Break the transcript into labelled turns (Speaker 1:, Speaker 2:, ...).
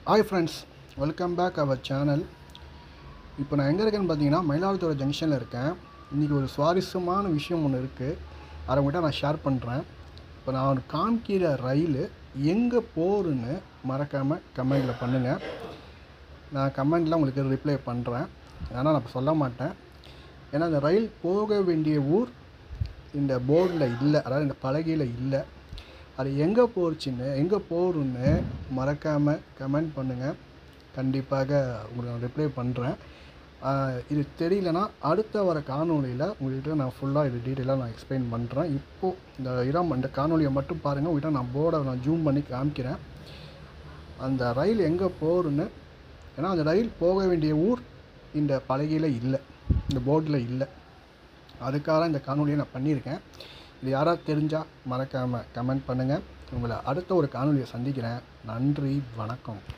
Speaker 1: hi friends welcome back our channel இப்போ நான் எங்கே இருக்கேன்னு பார்த்தீங்கன்னா மயிலாடுதுறை ஜங்ஷனில் இருக்கேன் இன்றைக்கி ஒரு சுவாரஸ்யமான விஷயம் ஒன்று இருக்குது அதை உங்கள்கிட்ட நான் ஷேர் பண்ணுறேன் இப்போ நான் ஒரு காமிக்கிற ரயில் எங்கே போகுதுன்னு மறக்காமல் கமெண்டில் பண்ணுங்கள் நான் கமெண்டில் உங்களுக்கு ரிப்ளை பண்ணுறேன் ஆனால் நான் இப்போ சொல்ல மாட்டேன் ஏன்னா அந்த ரயில் போக வேண்டிய ஊர் இந்த போர்டில் இல்லை அதாவது இந்த பலகையில் இல்லை அது எங்கே போச்சுன்னு எங்கே போகுதுன்னு மறக்காமல் கமெண்ட் பண்ணுங்கள் கண்டிப்பாக உங்களுக்கு நான் ரிப்ளை பண்ணுறேன் இது தெரியலனா அடுத்த வர காணொலியில் உங்கள்கிட்ட நான் ஃபுல்லாக இது டீட்டெயிலாக நான் எக்ஸ்பிளைன் பண்ணுறேன் இப்போது இந்த இடம் இந்த காணொலியை மட்டும் பாருங்கள் உங்கள்கிட்ட நான் போர்டை நான் ஜூம் பண்ணி காமிக்கிறேன் அந்த ரயில் எங்கே போகுதுன்னு ஏன்னா அந்த ரயில் போக வேண்டிய ஊர் இந்த பலகையில் இல்லை இந்த போர்டில் இல்லை அதுக்காக இந்த காணொலியை நான் பண்ணியிருக்கேன் இது யாராவது தெரிஞ்சால் மறக்காமல் கமெண்ட் பண்ணுங்கள் உங்களை அடுத்த ஒரு காணொலியை சந்திக்கிறேன் நன்றி வணக்கம்